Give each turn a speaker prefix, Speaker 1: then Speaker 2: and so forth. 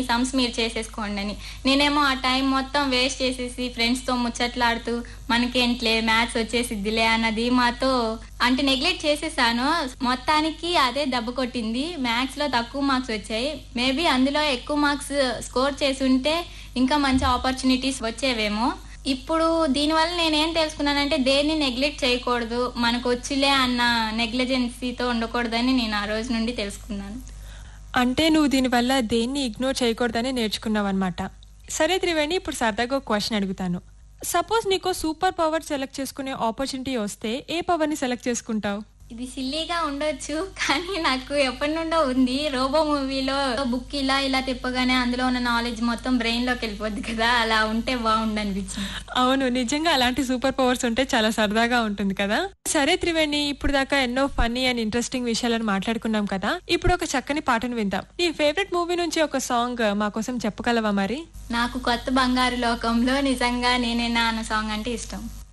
Speaker 1: sums మీరు చేసేసుకోండి అని నేనేమో ఆ టైం మొత్తం వేస్ట్ చేసేసి ఫ్రెండ్స్తో ముచ్చట్లాడుతూ మనకేంట్లే మ్యాథ్స్ వచ్చేసిద్దిలే అన్నది మాతో అంటే నెగ్లెక్ట్ చేసేసాను మొత్తానికి అదే దెబ్బ కొట్టింది మ్యాథ్స్ లో తక్కువ మార్క్స్ వచ్చాయి మేబీ అందులో ఎక్కువ మార్క్స్ స్కోర్ చేసి ఉంటే ఇంకా మంచి ఆపర్చునిటీస్ వచ్చేవేమో ఇప్పుడు దీనివల్ల నేనేం తెలుసుకున్నానంటే దేన్ని నెగ్లెక్ట్ చేయకూడదు మనకు వచ్చిలే అన్న నెగ్లిజెన్సీతో ఉండకూడదని నేను ఆ రోజు నుండి తెలుసుకున్నాను
Speaker 2: అంటే నువ్వు దీనివల్ల దేన్ని ఇగ్నోర్ చేయకూడదని నేర్చుకున్నావు అనమాట సరే త్రివేణి ఇప్పుడు సరదాగా ఒక క్వశ్చన్ అడుగుతాను సపోజ్ నీకు సూపర్ పవర్ సెలెక్ట్ చేసుకునే ఆపర్చునిటీ వస్తే ఏ పవర్ ని సెలెక్ట్ చేసుకుంటావు
Speaker 1: ఇది సిల్లీగా ఉండొచ్చు కానీ నాకు ఎప్పటి నుండో ఉంది రోబో మూవీలో బుక్ ఇలా ఇలా తిప్పగానే అందులో ఉన్న నాలెడ్జ్ మొత్తం బ్రెయిన్ లోకి వెళ్ళిపోద్ది కదా అలా ఉంటే బాగుండు అనిపించింది
Speaker 2: అవును నిజంగా అలాంటి సూపర్ పవర్స్ ఉంటే చాలా సరదాగా ఉంటుంది కదా సరే త్రివేణి ఇప్పుడు దాకా ఎన్నో ఫన్నీ అండ్ ఇంట్రెస్టింగ్ విషయాలను మాట్లాడుకున్నాం కదా ఇప్పుడు ఒక చక్కని పాటను విందాం నీ ఫేవరెట్ మూవీ నుంచి ఒక సాంగ్ మా కోసం చెప్పగలవా మరి
Speaker 1: నాకు కొత్త బంగారు లోకంలో నిజంగా నేనేనా అన్న సాంగ్ అంటే ఇష్టం